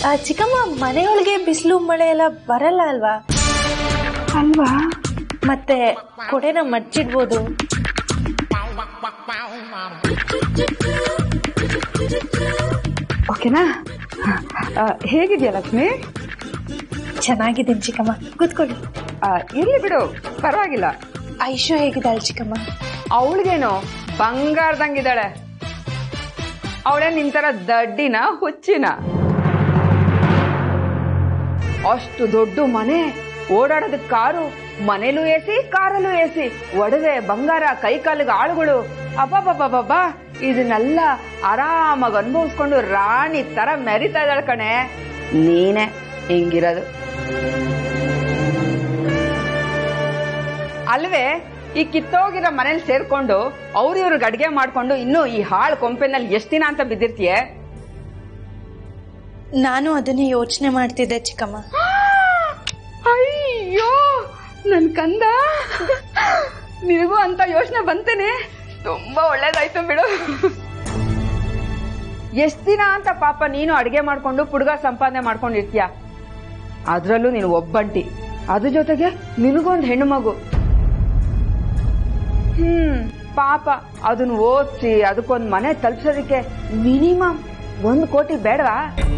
ಆ, ಚಿಕ್ಕಮ್ಮ ಮನೆಯೊಳಗೆ ಬಿಸಿಲು ಮಳೆ ಎಲ್ಲ ಬರಲ್ಲ ಅಲ್ವಾ ಅಲ್ವಾ ಮತ್ತೆ ಕೊಡೆನ ಮಡ್ಚಿಡ್ಬೋದು ಓಕೆನಾ ಆ, ಹೇಗಿದ್ಯಾ ಲಕ್ಷ್ಮಿ ಚೆನ್ನಾಗಿದ್ದೀನಿ ಚಿಕ್ಕಮ್ಮ ಕೂತ್ಕೊಳ್ಳಿ ಆ, ಇರ್ಲಿ ಬಿಡು ಪರವಾಗಿಲ್ಲ ಐಶು ಹೇಗಿದ್ದಾಳೆ ಚಿಕ್ಕಮ್ಮ ಅವಳಿಗೇನು ಬಂಗಾರದಂಗಿದ್ದಾಳೆ ಅವಳೇ ನಿಂತರ ದಡ್ಡಿನ ಹುಚ್ಚಿನ ಅಷ್ಟು ದೊಡ್ಡ ಮನೆ ಓಡಾಡೋದಕ್ ಕಾರು ಮನೇಲೂ ಎಸಿ ಕಾರಲ್ಲೂ ಎಸಿ ಒಡವೆ ಬಂಗಾರ ಕೈ ಕಾಲಿಗೆ ಆಳುಗಳು ಅಬ್ಬಬ್ಬಬ್ಬಬ್ಬಾ ಇದನ್ನೆಲ್ಲ ಆರಾಮಾಗಿ ಅನುಭವಿಸ್ಕೊಂಡು ರಾಣಿ ತರ ಮೆರಿತಾ ಇದ್ದಾಳೆ ಕಣೆ ನೀನೆ ಹಿಂಗಿರೋದು ಅಲ್ವೇ ಈ ಕಿತ್ತೋಗಿರೋ ಮನೇಲಿ ಸೇರ್ಕೊಂಡು ಅವ್ರ ಇವ್ರಿಗೆ ಅಡ್ಗೆ ಮಾಡ್ಕೊಂಡು ಇನ್ನು ಈ ಹಾಳು ಕೊಂಪೆನಲ್ಲಿ ಎಷ್ಟ್ ದಿನ ಅಂತ ಬಿದ್ದಿರ್ತೀಯ ನಾನು ಅದನ್ನೇ ಯೋಚನೆ ಮಾಡ್ತಿದ್ದೆ ಚಿಕ್ಕಮ್ಮ ಅಯ್ಯೋ ನನ್ ಕಂದ ನಿನಗೂ ಅಂತ ಯೋಚನೆ ಬಂತೇನೆ ತುಂಬಾ ಒಳ್ಳೇದಾಯ್ತು ಬಿಡು ಎಷ್ಟ್ ದಿನ ಅಂತ ಪಾಪ ನೀನು ಅಡ್ಗೆ ಮಾಡ್ಕೊಂಡು ಪುಡ್ಗ ಸಂಪಾದನೆ ಮಾಡ್ಕೊಂಡಿರ್ತೀಯ ಅದ್ರಲ್ಲೂ ನೀನು ಒಬ್ಬಂಟಿ ಅದ್ರ ಜೊತೆಗೆ ನಿನಗೊಂದ್ ಹೆಣ್ಣು ಮಗು ಹ್ಮ್ ಪಾಪ ಅದನ್ನ ಓದಿಸಿ ಅದಕ್ಕೊಂದ್ ಮನೆ ತಲುಪಿಸೋದಕ್ಕೆ ಮಿನಿಮಮ್ ಒಂದ್ ಕೋಟಿ ಬೇಡವಾ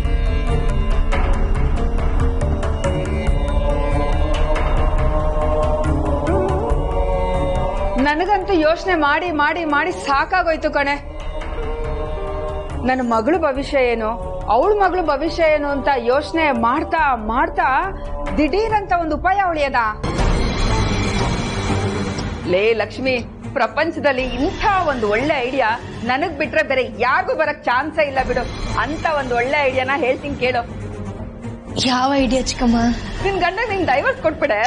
ನನಗಂತೂ ಯೋಚನೆ ಮಾಡಿ ಮಾಡಿ ಮಾಡಿ ಸಾಕಾಗೋಯ್ತು ಕಣೆ ನನ್ನ ಮಗಳು ಭವಿಷ್ಯ ಏನು ಅವಳ ಮಗಳು ಭವಿಷ್ಯ ಏನು ಅಂತ ಯೋಚನೆ ಮಾಡ್ತಾ ಮಾಡ್ತಾ ದಿಢೀರಂತ ಒಂದು ಉಪಾಯ ಉಳಿಯದ ಲೇ ಲಕ್ಷ್ಮಿ ಪ್ರಪಂಚದಲ್ಲಿ ಇಂಥ ಒಂದು ಒಳ್ಳೆ ಐಡಿಯಾ ನನಗ್ ಬಿಟ್ರೆ ಬೇರೆ ಯಾರಿಗೂ ಬರಕ್ ಚಾನ್ಸೇ ಇಲ್ಲ ಬಿಡು ಅಂತ ಒಂದು ಒಳ್ಳೆ ಐಡಿಯಾನ ಹೇಳ್ತೀನಿ ಕೇಳು ಯಾವ ಐಡಿಯಾ ಚಿಕ್ಕಮ್ಮ ನಿನ್ ಗಂಡ ನಿನ್ ಡೈವರ್ಸ್ ಕೊಟ್ಬಿಡೆ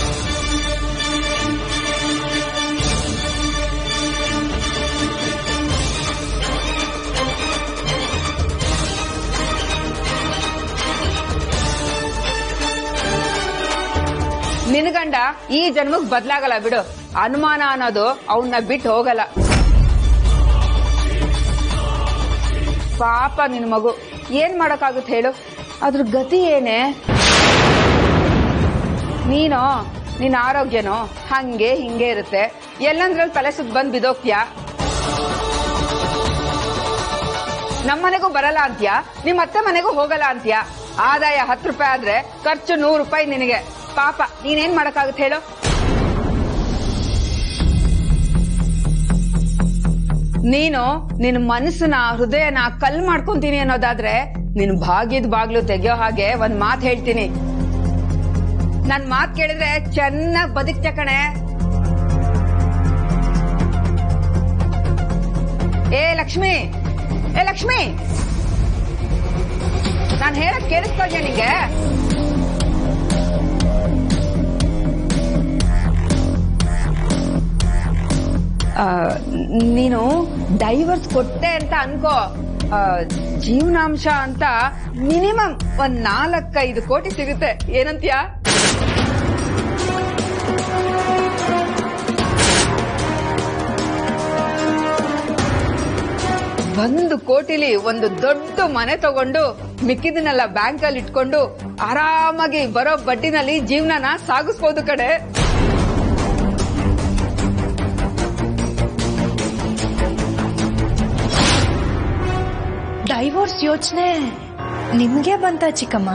ನಿನ್ ಗಂಡ ಈ ಜನ್ಮಕ್ ಬದ್ಲಾಗಲ್ಲ ಬಿಡು ಅನುಮಾನ ಅನ್ನೋದು ಅವನ್ನ ಬಿಟ್ಟು ಹೋಗಲ್ಲ ಪಾಪ ನಿನ್ ಮಗು ಏನ್ ಮಾಡಕ್ಕಾಗುತ್ತೆ ಹೇಳು ಅದ್ರ ಗತಿ ಏನೇ ನೀನು ನಿನ್ನ ಆರೋಗ್ಯನೋ ಹಂಗೆ ಹಿಂಗೆ ಇರುತ್ತೆ ಎಲ್ಲಂದ್ರಲ್ಲಿ ತಲೆ ಸುತ್ತ ಬಂದ್ ಬಿದೋಗ್ತೀಯಾ ನಮ್ಮನೆಗೂ ಬರಲ್ಲ ಅಂತ್ಯಾ ನಿಮ್ ಅತ್ತೆ ಮನೆಗೂ ಹೋಗಲ್ಲ ಅಂತ್ಯಾ ಆದಾಯ ಹತ್ತು ರೂಪಾಯಿ ಆದ್ರೆ ಖರ್ಚು ನೂರು ರೂಪಾಯಿ ನಿನಗೆ ಪಾಪ ನೀನೇನ್ ಮಾಡಕ್ಕಾಗುತ್ತೆ ಹೇಳು ನೀನು ನಿನ್ ಮನಸ್ಸನ್ನ ಹೃದಯನ ಕಲ್ ಮಾಡ್ಕೊಂತೀನಿ ಅನ್ನೋದಾದ್ರೆ ನಿನ್ ಭಾಗ್ಯದ ಬಾಗ್ಲು ತೆಗಿಯೋ ಹಾಗೆ ಒಂದ್ ಮಾತ್ ಹೇಳ್ತೀನಿ ನನ್ ಮಾತ್ ಕೇಳಿದ್ರೆ ಚೆನ್ನಾಗ್ ಬದುಕ್ತ ಕಣೆ ಏ ಲಕ್ಷ್ಮಿ ಏ ಲಕ್ಷ್ಮಿ ನಾನ್ ಹೇಳಕ್ ಕೇಳಿಸ್ತಾ ಇದೆಯಾ ನಿಂಗೆ ಆ, ನೀನು ಡೈವರ್ಸ್ ಕೊಟ್ಟೆ ಅಂತ ಅನ್ಕೋ ಆ, ಜೀವನಾಂಶ ಅಂತ ಮಿನಿಮಮ್ ಒಂದ್ ನಾಲ್ಕೈದು ಕೋಟಿ ಸಿಗುತ್ತೆ ಏನಂತ್ಯಾ ಒಂದು ಕೋಟಿಲಿ ಒಂದು ದೊಡ್ಡ ಮನೆ ತಗೊಂಡು ಮಿಕ್ಕಿದನ್ನೆಲ್ಲ ಬ್ಯಾಂಕ್ ಅಲ್ಲಿ ಇಟ್ಕೊಂಡು ಆರಾಮಾಗಿ ಬರೋ ಬಡ್ಡಿನಲ್ಲಿ ಜೀವನನ ಸಾಗಿಸ್ಬೋದು ಕಡೆ ಡೈವೋರ್ಸ್ ಯೋಚನೆ ನಿಮ್ಗೆ ಬಂತ ಚಿಕ್ಕಮ್ಮ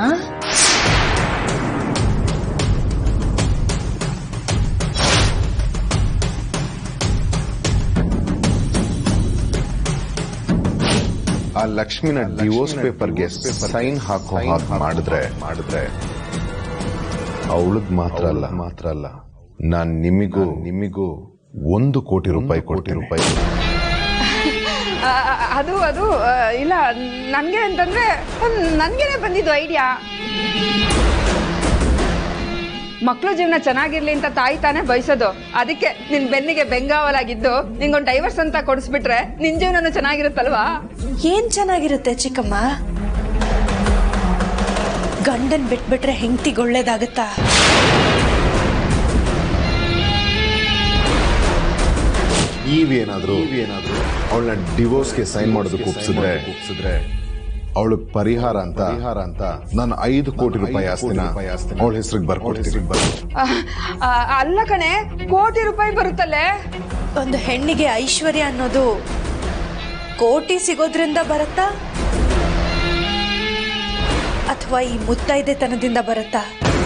ಆ ಲಕ್ಷ್ಮಿನ ಡಿವೋರ್ಸ್ ಪೇಪರ್ಗೆ ಸೈನ್ ಹಾಕೋ ಹಾಗೆ ಮಾಡಿದ್ರೆ ಮಾಡಿದ್ರೆ ಅವಳದ್ ಮಾತ್ರ ಅಲ್ಲ ಮಾತ್ರ ಅಲ್ಲ ನಾನ್ ನಿಮಿಗೂ ನಿಮಿಗೂ ಒಂದು ಕೋಟಿ ರೂಪಾಯಿ ಕೋಟಿ ರೂಪಾಯಿ ಆ, ಅದು ಅದು ಆ, ಇಲ್ಲ ನನ್ಗೆ ಅಂತಂದ್ರೆ ನನ್ಗೇನೆ ಬಂದಿದ್ದು ಐಡಿಯಾ ಮಕ್ಳು ಜೀವನ ಚೆನ್ನಾಗಿರ್ಲಿ ಅಂತ ತಾಯಿ ತಾನೇ ಬಯಸೋದು ಅದಕ್ಕೆ ನಿನ್ ಬೆನ್ನಿಗೆ ಬೆಂಗಾವಲಾಗಿದ್ದು ನಿಂಗೊಂದು ಡೈವರ್ಸ್ ಅಂತ ಕೊಡಿಸ್ಬಿಟ್ರೆ ನಿನ್ ಜೀವನನು ಚೆನ್ನಾಗಿರುತ್ತಲ್ವಾ ಏನ್ ಚೆನ್ನಾಗಿರುತ್ತೆ ಚಿಕ್ಕಮ್ಮ ಗಂಡನ್ ಬಿಟ್ಬಿಟ್ರೆ ಹೆಂಡತಿಗೆ ಒಳ್ಳೇದಾಗತ್ತಾ ನೀವೇನಾದ್ರೂ ಏನಾದ್ರೂ ಅವಳನ್ನ ಡಿವೋರ್ಸ್ಗೆ ಸೈನ್ ಮಾಡೋದಕ್ಕೆ ಒಪ್ಸಿದ್ರೆ ಒಪ್ಸಿದ್ರೆ ಅವಳಗ್ ಪರಿಹಾರ ಅಂತ ಪರಿಹಾರ ಅಂತ ನಾನು ಐದು ಕೋಟಿ ರೂಪಾಯಿ ಆಸ್ತಿನ ಅವಳ ಹೆಸರಿಗೆ ಬರ್ಕೊಡ್ತೀನಿ ಆ, ಆ, ಅಲ್ಲ ಕಣೆ ಕೋಟಿ ರೂಪಾಯಿ ಬರುತ್ತಲ್ಲೇ ಒಂದು ಹೆಣ್ಣಿಗೆ ಐಶ್ವರ್ಯ ಅನ್ನೋದು ಕೋಟಿ ಸಿಗೋದ್ರಿಂದ ಬರುತ್ತಾ ಅಥವಾ ಈ ಮುತ್ತೈದೆತನದಿಂದ ಬರುತ್ತಾ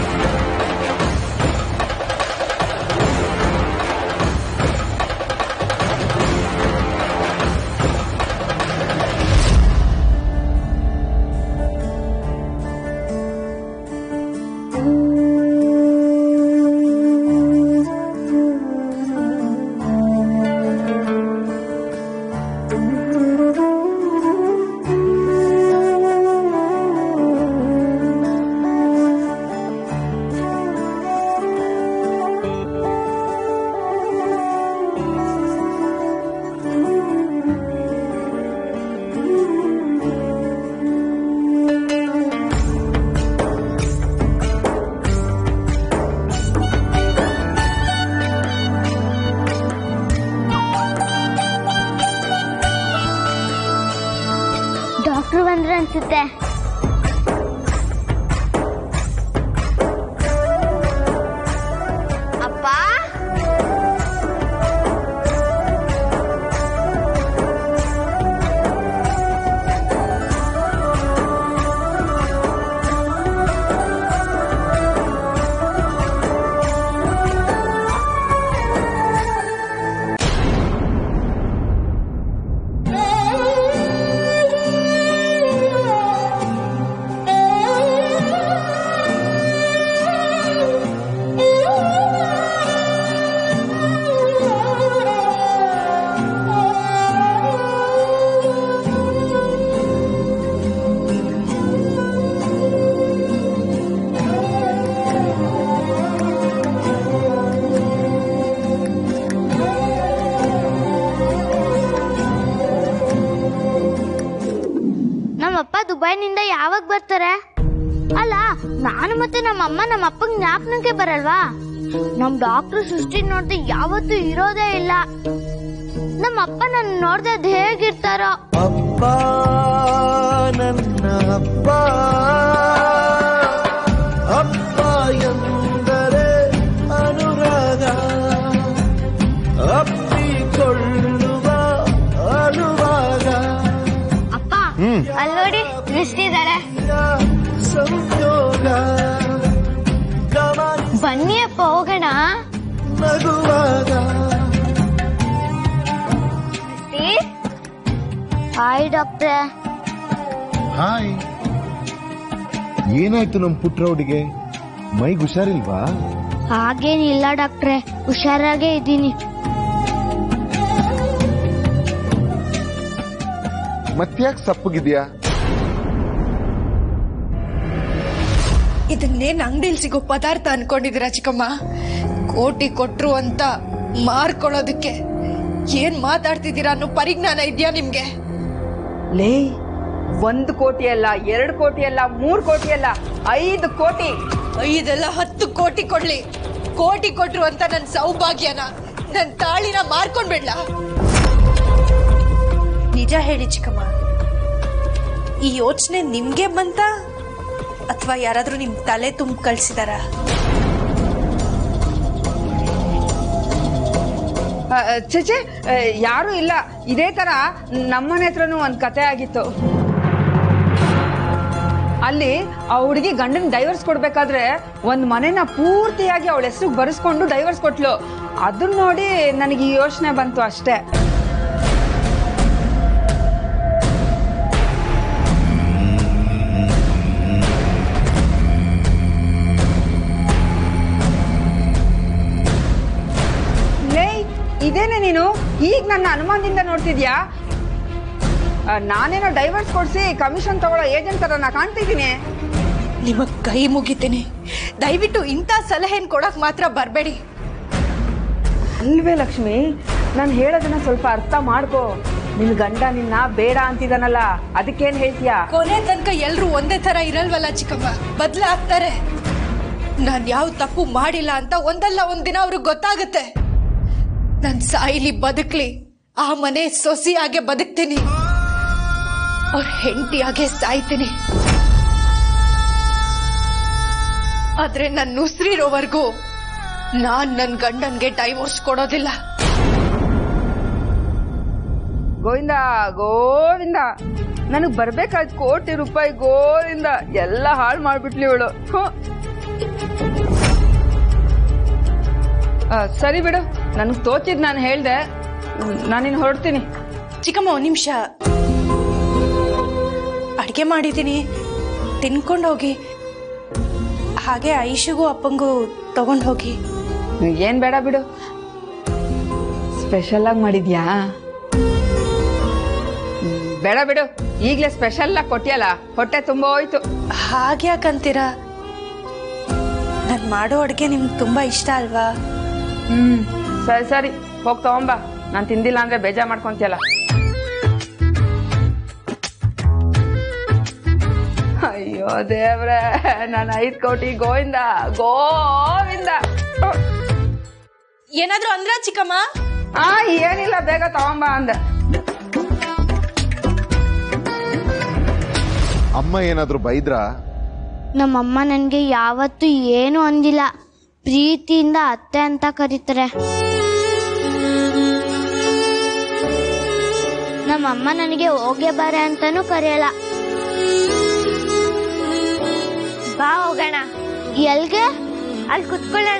ಡಾಕ್ಟ್ರು ಬಂದ್ರೆ ಅನ್ಸುತ್ತೆ ಅಪ್ಪ ನಮ್ಮಪ್ಪ ದುಬೈನಿಂದ ಯಾವಾಗ ಬರ್ತಾರೆ ಅಲ್ಲ ನಾನು ಮತ್ತೆ ನಮ್ಮಮ್ಮ ನಮ್ಮ ಅಪ್ಪಂಗ್ ಜ್ಞಾಪನಕ್ಕೆ ಬರಲ್ವಾ ನಮ್ ಡಾಕ್ಟರ್ ಸೃಷ್ಟಿ ನೋಡ್ದೆ ಯಾವತ್ತೂ ಇರೋದೇ ಇಲ್ಲ ನಮ್ಮ ಅಪ್ಪ ನನ್ನ ನೋಡ್ದೆ ಅದ್ ಹೇಗಿರ್ತಾರೋ ಅಪ್ಪ ನನ್ನ ಅಪ್ಪ ಅಪ್ಪ ಎಂದರೆ ಅನುರಾಗ ಅಪ್ಪಿಕೊಳ್ಳುವ ಅನುವಾಗ ಅಪ್ಪ ಅಲ್ಲಿ ನೋಡಿ ದೃಷ್ಟಿದಾರೆ ಸಂಯೋಗ ಗಮನ ಬನ್ನಿ ಅಪ್ಪ ಹೋಗೋಣ ನಗುವಾಗ ಹಾಯ್ ಡಾಕ್ಟ್ರೆ ಹಾಯ್ ಏನಾಯ್ತು ನಮ್ ಪುಟ್ರೌಡಿಗೆ ಮೈಗ್ ಹುಷಾರಿಲ್ವಾ ಹಾಗೇನಿಲ್ಲ ಡಾಕ್ಟ್ರೆ ಹುಷಾರಾಗೇ ಇದ್ದೀನಿ ಮತ್ತ್ಯಾಕ್ ಸಪ್ಪಗಿದ್ಯಾ ಇದನ್ನೇನ್ ಅಂಗಡಿಲಿ ಸಿಗೋ ಪದಾರ್ಥ ಅನ್ಕೊಂಡಿದ್ದೀರಾ ಚಿಕ್ಕಮ್ಮ ಕೋಟಿ ಕೊಟ್ರು ಅಂತ ಮಾರ್ಕೊಳ್ಳೋದಕ್ಕೆ ಏನ್ ಮಾತಾಡ್ತಿದ್ದೀರಾ ಅನ್ನೋ ಪರಿಜ್ಞಾನ ಇದೆಯಾ ನಿಮ್ಗೆ ಲೇ ಒಂದು ಕೋಟಿ ಅಲ್ಲ ಎರಡು ಕೋಟಿ ಅಲ್ಲ ಮೂರು ಕೋಟಿ ಅಲ್ಲ ಐದು ಕೋಟಿ ಐದೆಲ್ಲ ಹತ್ತು ಕೋಟಿ ಕೊಡ್ಲಿ ಕೋಟಿ ಕೊಟ್ರು ಅಂತ ನನ್ ಸೌಭಾಗ್ಯನ ನನ್ ತಾಳಿನ ಮಾರ್ಕೊಂಡ್ಬಿಡ್ಲ ನಿಜ ಹೇಳಿ ಚಿಕ್ಕಮ್ಮ ಈ ಯೋಚನೆ ನಿಮ್ಗೆ ಬಂತ ಅಥವಾ ಯಾರಾದ್ರೂ ನಿಮ್ ತಲೆ ತುಂಬ ಕಳ್ಸಿದಾರ ಆ, ಛೆ ಛೆ, ಆ, ಯಾರೂ ಇಲ್ಲ ಇದೇ ತರ ನಮ್ಮನೆ ಹತ್ರನೂ ಒಂದ್ ಕತೆ ಆಗಿತ್ತು ಅಲ್ಲಿ ಆ ಹುಡುಗಿ ಗಂಡನ್ ಡೈವರ್ಸ್ ಕೊಡ್ಬೇಕಾದ್ರೆ ಒಂದ್ ಮನೆನ ಪೂರ್ತಿಯಾಗಿ ಅವಳ ಹೆಸರು ಬರೆಸ್ಕೊಂಡು ಡೈವರ್ಸ್ ಕೊಟ್ಲು ಅದನ್ನ ನೋಡಿ ನನಗೆ ಈ ಯೋಚನೆ ಬಂತು ಅಷ್ಟೇ ಲೇ ಇದೇನೆ ನೀನು ಈಗ ನನ್ನ ಅನುಮಾನದಿಂದ ನೋಡ್ತಿದ್ಯಾ ಆ, ನಾನೇನೋ ಡೈವರ್ಸ್ ಕೊಡ್ಸಿ ಕಮಿಷನ್ ತಗೊಳ್ಳೋ ಏಜೆಂಟ್ ತರ ನಾ ಕಾಣ್ತಿದ್ದೀನಿ ನಿಮಗ್ ಕೈ ಮುಗಿತೀನಿ ದಯವಿಟ್ಟು ಇಂಥ ಸಲಹೆನ್ ಕೊಡಕ್ ಮಾತ್ರ ಬರ್ಬೇಡಿ ಅಲ್ವೇ ಲಕ್ಷ್ಮಿ ನಾನು ಹೇಳೋದನ್ನ ಸ್ವಲ್ಪ ಅರ್ಥ ಮಾಡ್ಕೋ ನಿನ್ ಗಂಡ ನಿನ್ನ ಬೇಡ ಅಂತಿದಾನಲ್ಲ ಅದಕ್ಕೇನ್ ಹೇಳ್ತೀಯಾ ಕೊನೆ ತನಕ ಎಲ್ರು ಒಂದೇ ತರ ಇರಲ್ವಲ್ಲ ಚಿಕ್ಕಮ್ಮ ಬದಲಾಗ್ತಾರೆ ನಾನ್ ಯಾವ ತಪ್ಪು ಮಾಡಿಲ್ಲ ಅಂತ ಒಂದಲ್ಲ ಒಂದಿನ ಅವ್ರಿಗೆ ಗೊತ್ತಾಗುತ್ತೆ ನಾನ್ ಸಾಯಿಲಿ ಬದುಕ್ಲಿ ಆ ಮನೆ ಸೊಸಿಯಾಗೆ ಬದುಕ್ತೀನಿ ಅವ್ರ ಹೆಂಡತಿಯಾಗೆ ಸಾಯ್ತೀನಿ ಆದ್ರೆ ನನ್ನ ಉಸಿರಿರೋವರೆಗೂ ನಾನ್ ನನ್ ಗಂಡನ್ಗೆ ಡೈವೋರ್ಸ್ ಕೊಡೋದಿಲ್ಲ ಗೋವಿಂದ ಗೋವಿಂದ ನನಗ್ ಬರ್ಬೇಕಾದ್ ಕೋಟಿ ರೂಪಾಯಿ ಗೋವಿಂದ ಎಲ್ಲ ಹಾಳು ಮಾಡ್ಬಿಟ್ಲಿ ಇವಳು ಸರಿ ಬಿಡು ನನಗ್ ತೋಚಿದ್ ನಾನು ಹೇಳ್ದೆ ನಾನಿನ್ ಹೊರಡ್ತೀನಿ ಚಿಕ್ಕಮ್ಮ ಒಂದ್ ನಿಮಿಷ ಅಡ್ಗೆ ಮಾಡಿದ್ದೀನಿ ತಿನ್ಕೊಂಡು ಹೋಗಿ ಹಾಗೆ ಐಶುಗೂ ಅಪ್ಪಂಗೂ ತಗೊಂಡ್ ಹೋಗಿ ಏನ್ ಬೇಡ ಬಿಡು ಸ್ಪೆಷಲ್ ಆಗಿ ಮಾಡಿದ್ಯಾ ಹ್ಮ್, ಬೇಡ ಬಿಡು ಈಗ್ಲೇ ಸ್ಪೆಷಲ್ ಆಗಿ ಕೊಟ್ಟಿಯಲ್ಲ ಹೊಟ್ಟೆ ತುಂಬಾ ಹೋಯ್ತು ಹಾಗೆ ಯಾಕಂತೀರಾ ನಾನ್ ಮಾಡೋ ಅಡ್ಗೆ ನಿಮ್ಗೆ ತುಂಬಾ ಇಷ್ಟ ಅಲ್ವಾ ಹ್ಮ್ ಸರಿ ಸರಿ ಹೋಗ್ ತಗೊಂಬ ನಾನ್ ತಿಂದಿಲ್ಲ ಅಂದ್ರೆ ಬೇಜಾರ್ ಮಾಡ್ಕೊಂತಿಯಲ್ಲ ಅಯ್ಯೋ ದೇವ್ರೆ ನಾನು ಐದ್ ಕೋಟಿ ಗೋವಿಂದ ಗೋವಿಂದ ಏನಾದ್ರೂ ಅಂದ್ರ ಚಿಕ್ಕಮ್ಮ ಆ ಏನಿಲ್ಲ ಬೇಗ ತಗೊಂಬ ಅಂದೆ ಅಮ್ಮ ಏನಾದ್ರೂ ಬೈದ್ರಾ ನಮ್ಮಮ್ಮ ನನಗೆ ಯಾವತ್ತೂ ಏನು ಅಂದಿಲ್ಲ ಪ್ರೀತಿಯಿಂದ ಅತ್ತೆ ಅಂತ ಕರೀತಾರೆ ನಮ್ಮಮ್ಮ ನನಗೆ ಹೋಗೆ ಬಾರೆ ಅಂತಾನೂ ಕರೆಯಲ್ಲ ಬಾ ಹೋಗೋಣ ಎಲ್ಗೆ ಅಲ್ಲಿ ಕುತ್ಕೊಳ್ಳೋಣ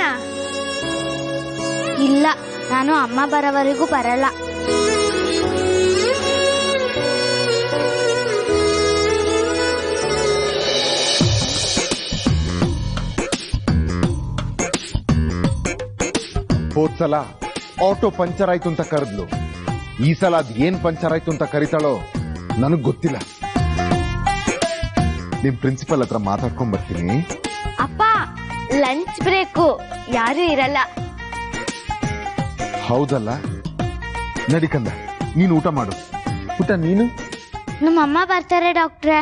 ಇಲ್ಲ ನಾನು ಅಮ್ಮ ಬರೋವರೆಗೂ ಬರಲ್ಲ ಹೋದ್ ಸಲ ಆಟೋ ಪಂಚರ್ ಆಯ್ತು ಅಂತ ಕರೆದ್ಲು ಈ ಸಲ ಅದ್ ಏನ್ ಪಂಚರ್ ಆಯ್ತು ಅಂತ ಕರಿತಾಳೋ ನನಗ್ ಗೊತ್ತಿಲ್ಲ ನಿಮ್ ಪ್ರಿನ್ಸಿಪಲ್ ಹತ್ರ ಮಾತಾಡ್ಕೊಂಡ್ ಬರ್ತೀನಿ ಅಪ್ಪ ಲಂಚ್ ಬ್ರೇಕು ಯಾರು ಇರಲ್ಲ ಹೌದಲ್ಲ ನಡಿಕಂದ ನೀನು ಊಟ ಮಾಡು ಊಟ ನೀನು ನಮ್ಮಮ್ಮ ಬರ್ತಾರೆ ಡಾಕ್ಟ್ರೆ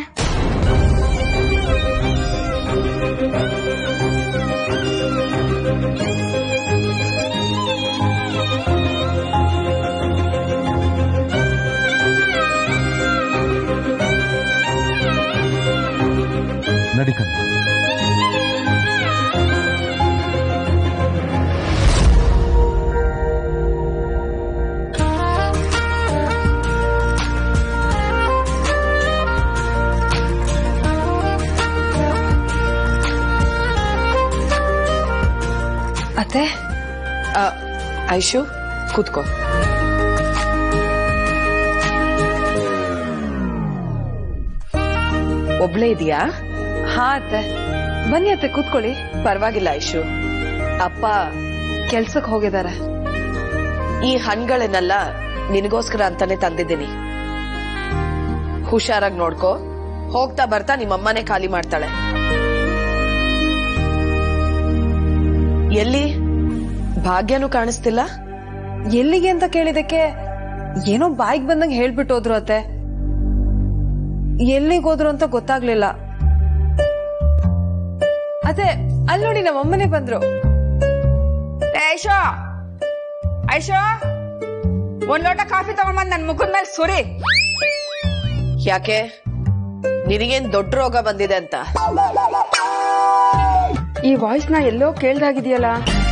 ನಡಿಕಂದ ಅತ್ತೆ ಆ, ಐಶು ಕೂತ್ಕೋ ಒಬ್ಳೇ ಇದೆಯಾ ಹಾ ಅತ್ತೆ ಬನ್ನಿ ಅತ್ತೆ ಕೂತ್ಕೊಳ್ಳಿ ಪರವಾಗಿಲ್ಲ ಐಶು ಅಪ್ಪ ಕೆಲ್ಸಕ್ ಹೋಗಿದ್ದಾರೆ ಈ ಹಣ್ಗಳನ್ನೆಲ್ಲ ನಿನಗೋಸ್ಕರ ಅಂತಾನೆ ತಂದಿದ್ದೀನಿ ಹುಷಾರಾಗಿ ನೋಡ್ಕೋ ಹೋಗ್ತಾ ಬರ್ತಾ ನಿಮ್ಮಮ್ಮನೇ ಖಾಲಿ ಮಾಡ್ತಾಳೆ ಎಲ್ಲಿ ಭಾಗ್ಯನೂ ಕಾಣಿಸ್ತಿಲ್ಲ ಎಲ್ಲಿಗೆ ಅಂತ ಕೇಳಿದಕ್ಕೆ ಏನೋ ಬಾಯಿಗೆ ಬಂದಂಗೆ ಹೇಳ್ಬಿಟ್ಟು ಹೋದ್ರು ಅತ್ತೆ ಎಲ್ಲಿಗೆ ಹೋದ್ರು ಅಂತ ಗೊತ್ತಾಗ್ಲಿಲ್ಲ ಅತ್ತೆ ಅಲ್ಲಿ ನೋಡಿ ನಮ್ಮ ಅಮ್ಮನೇ ಬಂದ್ರು ಏ, ಐಶೋ ಐಶೋ ಒಂದ್ ಲೋಟ ಕಾಫಿ ತಗೊಂಡ್ಬಂದ್ ನನ್ ಮುಖದ ಮೇಲೆ ಸುರಿ ಯಾಕೆ ನಿನಗೇನ್ ದೊಡ್ಡ ರೋಗ ಬಂದಿದೆ ಅಂತ ಈ ವಾಯ್ಸ್ ನ ಎಲ್ಲೋ ಕೇಳ್ದಾಗಿದೆಯಲ್ಲ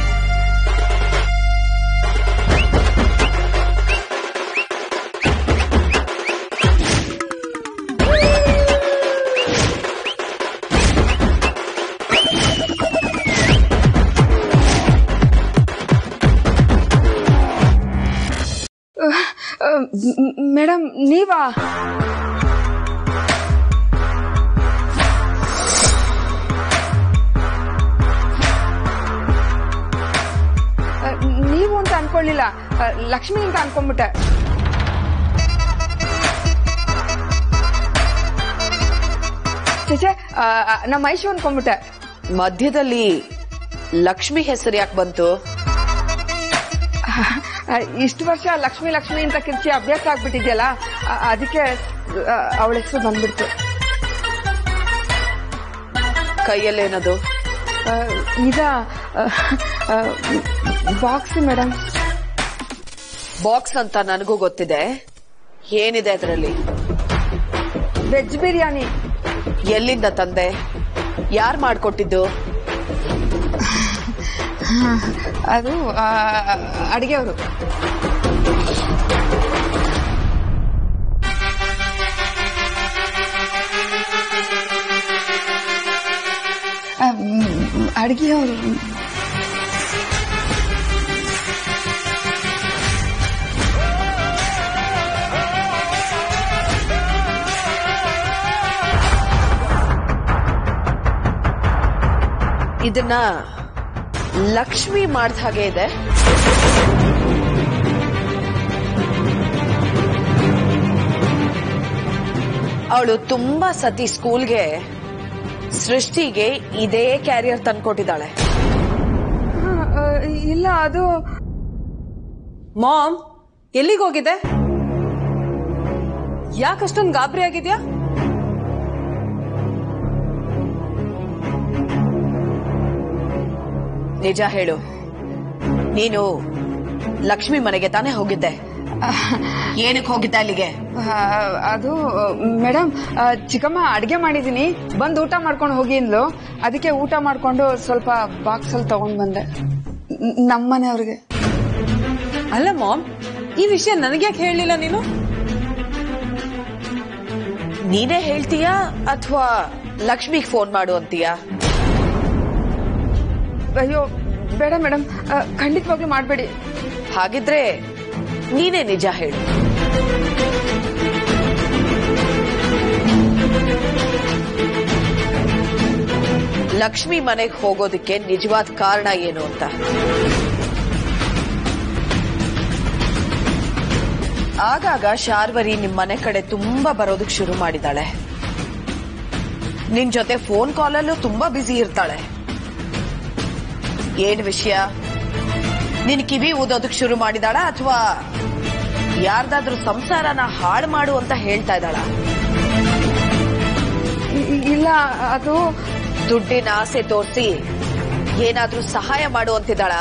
ಮೇಡಮ್ ನೀವಾ ಅಹ್, ನೀವು ಅಂತ ಅನ್ಕೊಳ್ಳಿಲ್ಲ ಅಹ್, ಲಕ್ಷ್ಮಿ ಅಂತ ಅನ್ಕೊಂಡ್ಬಿಟ್ಟೆ ಚೇಚೆ ಅಹ್, ಅಹ್, ನಮ್ಮ ಐಶು ಅನ್ಕೊಂಡ್ಬಿಟ್ಟೆ ಮಧ್ಯದಲ್ಲಿ ಲಕ್ಷ್ಮಿ ಹೆಸರು ಯಾಕೆ ಬಂತು ಅಹ್, ಇಷ್ಟು ವರ್ಷ ಲಕ್ಷ್ಮಿ ಲಕ್ಷ್ಮಿ ಅಂತ ಕಿರ್ಚಿ ಅಭ್ಯಾಸ ಆಗ್ಬಿಟ್ಟಿದ್ಯಲ್ಲ ಅಹ್, ಅದಕ್ಕೆ ಅವಳ ಹೆಸರು ಬಂದ್ಬಿಡ್ತು ಕೈಯಲ್ಲೇನದು ಅಹ್, ಇದ ಬಾಕ್ಸ್ ಮೇಡಮ್ ಬಾಕ್ಸ್ ಅಂತ ನನಗೂ ಗೊತ್ತಿದೆ ಏನಿದೆ ಅದರಲ್ಲಿ ವೆಜ್ ಬಿರಿಯಾನಿ ಎಲ್ಲಿಂದ ತಂದೆ ಯಾರ್ ಮಾಡ್ಕೊಟ್ಟಿದ್ದು ಅದು ಅಡಿಗೆಯವರು ಅಡಿಗೆಯವರು ಇದನ್ನ ಲಕ್ಷ್ಮಿ ಮಾಡ್ದ ಹಾಗೆ ಇದೆ ಅವಳು ತುಂಬಾ ಸತಿ ಸ್ಕೂಲ್ಗೆ ಸೃಷ್ಟಿಗೆ ಇದೇ ಕ್ಯಾರಿಯರ್ ತಂದ್ಕೊಟ್ಟಿದ್ದಾಳೆ ಇಲ್ಲ ಅದು ಮಾಮ್ ಎಲ್ಲಿಗೆ ಹೋಗಿದೆ ಯಾಕಷ್ಟೊಂದು ಗಾಬರಿ ಆಗಿದ್ಯಾ ನಿಜ ಹೇಳು ನೀನು ಲಕ್ಷ್ಮಿ ಮನೆಗೆ ತಾನೇ ಹೋಗಿದ್ದೆ ಏನಕ್ಕೆ ಹೋಗಿದ್ದೆ ಅಲ್ಲಿಗೆ ಆ, ಅದು ಮೇಡಮ್ ಚಿಕ್ಕಮ್ಮ ಅಡಿಗೆ ಮಾಡಿದೀನಿ ಬಂದು ಊಟ ಮಾಡ್ಕೊಂಡು ಹೋಗಿ ಅಂದ್ಲು ಅದಕ್ಕೆ ಊಟ ಮಾಡ್ಕೊಂಡು ಸ್ವಲ್ಪ ಬಾಕ್ಸ್ ಅಲ್ಲಿ ತಗೊಂಡ್ ಬಂದೆ ನ್- ನಮ್ಮನೆಯವ್ರಿಗೆ ಅಲ್ಲ ಮಾಮ್ ಈ ವಿಷಯ ನನಗ್ಯಾಕೆ ಹೇಳಲಿಲ್ಲ ನೀನು ನೀನೇ ಹೇಳ್ತೀಯಾ ಅಥವಾ ಲಕ್ಷ್ಮಿಗ್ ಫೋನ್ ಮಾಡು ಅಂತೀಯಾ ಅಯ್ಯೋ ಬೇಡ ಮೇಡಮ್ ಖಂಡಿತವಾಗ್ಲೂ ಮಾಡಬೇಡಿ ಹಾಗಿದ್ರೆ ನೀನೇ ನಿಜ ಹೇಳು ಲಕ್ಷ್ಮಿ ಮನೆಗೆ ಹೋಗೋದಕ್ಕೆ ನಿಜವಾದ ಕಾರಣ ಏನು ಅಂತ ಆಗಾಗ ಶಾರ್ವರಿ ನಿಮ್ ಮನೆ ಕಡೆ ತುಂಬಾ ಬರೋದಕ್ಕೆ ಶುರು ಮಾಡಿದಾಳೆ ನಿನ್ ಜೊತೆ ಫೋನ್ ಕಾಲಲ್ಲೂ ತುಂಬಾ ಬ್ಯುಸಿ ಇರ್ತಾಳೆ ಏನ್ ವಿಷಯ ನಿನ್ ಕಿವಿ ಊದೋದಕ್ ಶುರು ಮಾಡಿದಾಳ ಅಥವಾ ಯಾರ್ದಾದ್ರೂ ಸಂಸಾರನ ಹಾಳು ಮಾಡು ಅಂತ ಹೇಳ್ತಾ ಇದ್ದಾಳ ಇ- ಇ- ಇಲ್ಲ ಅದು ದುಡ್ಡಿನ ಆಸೆ ತೋರಿಸಿ ಏನಾದ್ರೂ ಸಹಾಯ ಮಾಡು ಅಂತಿದ್ದಾಳ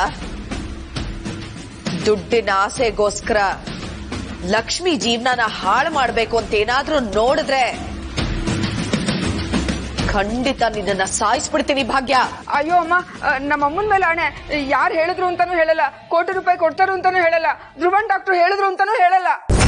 ದುಡ್ಡಿನ ಆಸೆಗೋಸ್ಕರ ಲಕ್ಷ್ಮಿ ಜೀವನನ ಹಾಳು ಮಾಡ್ಬೇಕು ಅಂತ ಏನಾದ್ರೂ ನೋಡಿದ್ರೆ ಖಂಡಿತ ನಿನ್ನ ಸಾಯಿಸ್ಬಿಡ್ತೀನಿ ಭಾಗ್ಯ ಅಯ್ಯೋ ಅಮ್ಮ ನಮ್ಮ ಅಮ್ಮನ ಮೇಲೆ ಆಣೆ ಯಾರು ಹೇಳಿದ್ರು ಅಂತಾನೂ ಹೇಳಲ್ಲ ಕೋಟಿ ರೂಪಾಯಿ ಕೊಡ್ತಾರು ಅಂತಾನೂ ಹೇಳಲ್ಲ ಧ್ರುವನ್ ಡಾಕ್ಟರ್ ಹೇಳಿದ್ರು ಅಂತಾನೂ ಹೇಳಲ್ಲ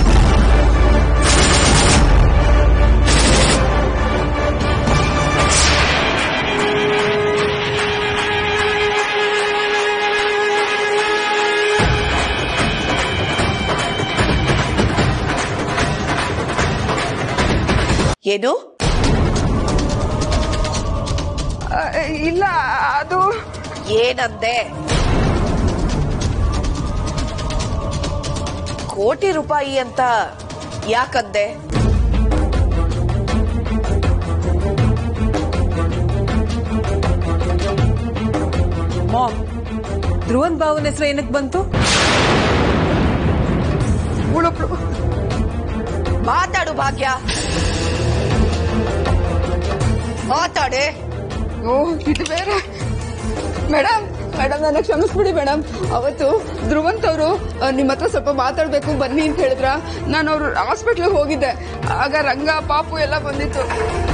ಏನು ಆ, ಇಲ್ಲ ಅದು ಏನಂದೆ ಕೋಟಿ ರೂಪಾಯಿ ಅಂತ ಯಾಕಂದೆ ಮಾಮ್ ಧ್ರುವನ್ ಬಾವನ ಹೆಸರು ಏನಕ್ಕೆ ಬಂತು ಉಳುಪ್ಳು ಮಾತಾಡು ಭಾಗ್ಯ ಮಾತಾಡೆ ಓ ಇದು ಬೇರೆ ಮೇಡಮ್ ಮೇಡಮ್ ನನ್ನ ಕ್ಷಮಿಸ್ಬಿಡಿ ಮೇಡಮ್ ಅವತ್ತು ಧ್ರುವಂತ್ ಅವರು ನಿಮ್ಮ ಹತ್ರ ಸ್ವಲ್ಪ ಮಾತಾಡ್ಬೇಕು ಬನ್ನಿ ಅಂತ ಹೇಳಿದ್ರ ನಾನು ಅವ್ರ ಹಾಸ್ಪಿಟ್ಲಿಗೆ ಹೋಗಿದ್ದೆ ಆಗ ರಂಗ ಪಾಪು ಎಲ್ಲ ಬಂದಿತ್ತು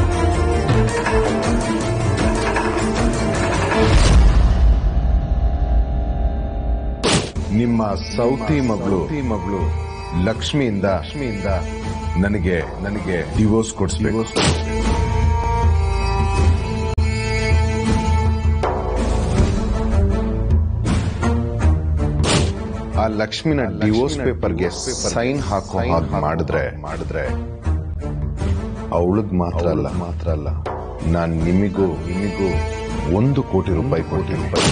ನಿಮ್ಮ ಸೌತಿ ಮಗಳು ಮಗಳು ಲಕ್ಷ್ಮಿಯಿಂದ ಲಕ್ಷ್ಮಿಯಿಂದ ನನಗೆ ನನಗೆ ಡಿವೋರ್ಸ್ ಕೊಡಿಸ್ಬೇಕು ಆ ಲಕ್ಷ್ಮಿನ ಡಿವೋರ್ಸ್ ಪೇಪರ್ಗೆ ಸೈನ್ ಹಾಕೋ ಹಾಗೆ ಮಾಡಿದ್ರೆ ಮಾಡಿದ್ರೆ ಅವಳಗ್ ಮಾತ್ರ ಅಲ್ಲ ಮಾತ್ರ ಅಲ್ಲ ನಾನ್ ನಿಮಿಗೂ ನಿಮಿಗೂ ಒಂದು ಕೋಟಿ ರೂಪಾಯಿ ಕೋಟಿ ರೂಪಾಯಿ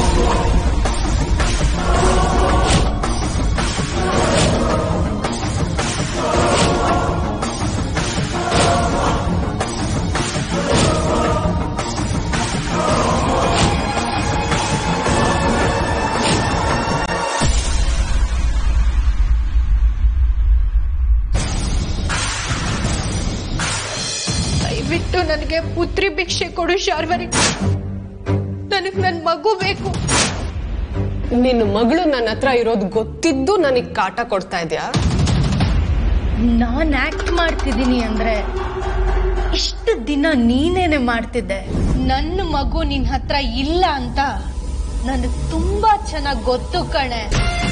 ದಯವಿಟ್ಟು ನನಗೆ ಪುತ್ರಿ ಭಿಕ್ಷೆ ಕೊಡು ಶಾರ್ವರಿ ನನಗ್ ನನ್ ಮಗು ಬೇಕು ನಿನ್ನ ಮಗಳು ನನ್ನ ಹತ್ರ ಇರೋದು ಗೊತ್ತಿದ್ದು ನನಗ್ ಕಾಟ ಕೊಡ್ತಾ ಇದ್ಯಾ ನಾನ್ ಆಕ್ಟ್ ಮಾಡ್ತಿದ್ದೀನಿ ಅಂದ್ರೆ ಇಷ್ಟು ದಿನ ನೀನೇನೆ ಮಾಡ್ತಿದ್ದೆ ನನ್ನ ಮಗು ನಿನ್ ಹತ್ರ ಇಲ್ಲ ಅಂತ ನನಗ್ ತುಂಬಾ ಚೆನ್ನಾಗ್ ಗೊತ್ತು ಕಣೆ